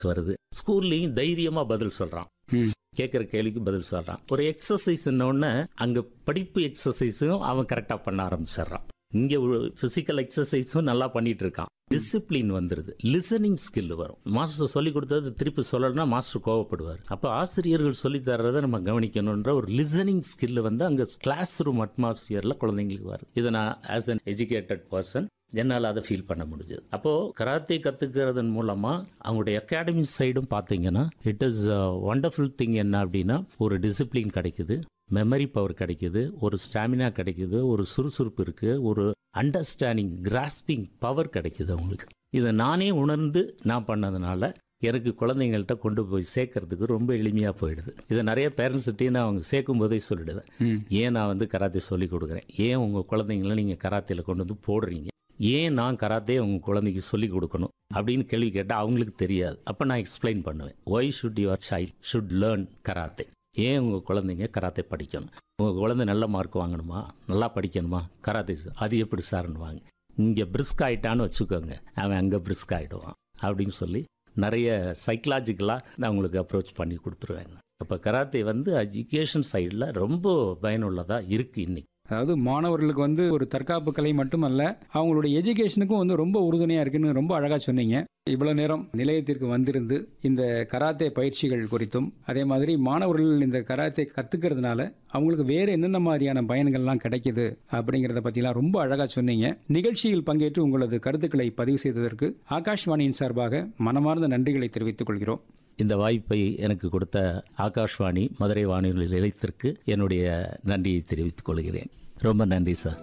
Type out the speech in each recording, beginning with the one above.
வருது ஸ்கூல்லையும் தைரியமா பதில் சொல்றான் ம். கேட்குற கேள்விக்கு பதில் சொல்றான் ஒரு எக்ஸசைஸ் உடனே அங்க படிப்பு எக்ஸசைஸும் அவன் கரெக்டா பண்ண ஆரம்பிச்சிடுறான் இங்க பிசிக்கல் எக்ஸசைஸும் நல்லா பண்ணிட்டு இருக்கான் டிசிப்ளின் வந்துருது லிசனிங் ஸ்கில் வரும் மாஸ்டர் சொல்லி கொடுத்தது திருப்பி சொல்லலைன்னா மாஸ்டர் கோவப்படுவார் அப்போ ஆசிரியர்கள் சொல்லி தர்றதை நம்ம கவனிக்கணுன்ற ஒரு லிசனிங் ஸ்கில் வந்து அங்கே கிளாஸ் ரூம் அட்மாஸ்பியரில் குழந்தைங்களுக்கு வருது இதை நான் ஆஸ் அன் எஜுகேட்டட் பர்சன் என்னால் அதை ஃபீல் பண்ண முடிஞ்சது அப்போது கராத்தே கற்றுக்கிறதன் மூலமாக அவங்களுடைய அகாடமி சைடும் பார்த்தீங்கன்னா இட் இஸ் ஒண்டர்ஃபுல் திங் என்ன அப்படின்னா ஒரு டிசிப்ளின் கிடைக்குது மெமரி பவர் கிடைக்குது ஒரு ஸ்டாமினா கிடைக்குது ஒரு சுறுசுறுப்பு இருக்குது ஒரு அண்டர்ஸ்டாண்டிங் கிராஸ்பிங் பவர் கிடைக்குது அவங்களுக்கு இதை நானே உணர்ந்து நான் பண்ணதுனால எனக்கு குழந்தைங்கள்ட்ட கொண்டு போய் சேர்க்கறதுக்கு ரொம்ப எளிமையாக போயிடுது இதை நிறைய பேரண்ட்ஸ்கிட்டையும் நான் அவங்க சேர்க்கும் போதே சொல்லிடுவேன் ம். ஏன் நான் வந்து கராத்தே சொல்லி கொடுக்குறேன் ஏன் உங்கள் குழந்தைங்கள நீங்கள் கராத்தேல கொண்டு வந்து போடுறீங்க ஏன் நான் கராத்தே உங்கள் குழந்தைக்கு சொல்லி கொடுக்கணும் அப்படின்னு கேள்வி கேட்டால் அவங்களுக்கு தெரியாது அப்போ நான் எக்ஸ்பிளைன் பண்ணுவேன் why should your child should learn karate ஏன் உங்கள் குழந்தைங்க கராத்தே படிக்கணும் உங்கள் குழந்தை நல்ல மார்க் வாங்கணுமா நல்லா படிக்கணுமா கராத்தே சார் அது எப்படி சார்னு வாங்க இங்கே பிரிஸ்க் ஆயிட்டான்னு வச்சுக்கோங்க அவன் அங்கே பிரிஸ்க் ஆகிடுவான் அப்படின்னு சொல்லி நிறைய சைக்கலாஜிக்கலாக நான் அவங்களுக்கு அப்ரோச் பண்ணி கொடுத்துருவேன் அப்போ கராத்தே வந்து எஜுகேஷன் சைடில் ரொம்ப பயனுள்ளதாக இருக்குது இன்னைக்கு அதாவது மாணவர்களுக்கு வந்து ஒரு தற்காப்பு கலை மட்டுமல்ல அவங்களுடைய எஜுகேஷனுக்கும் வந்து ரொம்ப உறுதுணையாக இருக்குன்னு ரொம்ப அழகாக சொன்னீங்க இவ்வளோ நேரம் நிலையத்திற்கு வந்திருந்து இந்த கராத்தே பயிற்சிகள் குறித்தும் அதே மாதிரி மாணவர்கள் இந்த கராத்தே கற்றுக்கிறதுனால அவங்களுக்கு வேறு என்னென்ன மாதிரியான பயன்கள்லாம் கிடைக்குது அப்படிங்கிறத பற்றிலாம் ரொம்ப அழகாக சொன்னீங்க நிகழ்ச்சியில் பங்கேற்று உங்களது கருத்துக்களை பதிவு செய்ததற்கு ஆகாஷ்வாணியின் சார்பாக மனமார்ந்த நன்றிகளை தெரிவித்துக் கொள்கிறோம் இந்த வாய்ப்பை எனக்கு கொடுத்த ஆகாஷ்வாணி மதுரை வானொலி நிலையத்திற்கு என்னுடைய நன்றியை தெரிவித்துக் கொள்கிறேன் ரொம்ப நன்றி சார்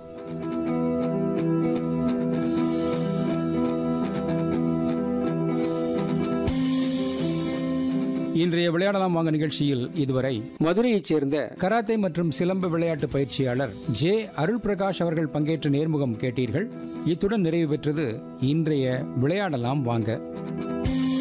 இன்றைய விளையாடலாம் வாங்க நிகழ்ச்சியில் இதுவரை மதுரையைச் சேர்ந்த கராத்தே மற்றும் சிலம்ப விளையாட்டு பயிற்சியாளர் ஜே அருள் பிரகாஷ் அவர்கள் பங்கேற்ற நேர்முகம் கேட்டீர்கள் இத்துடன் நிறைவு பெற்றது இன்றைய விளையாடலாம் வாங்க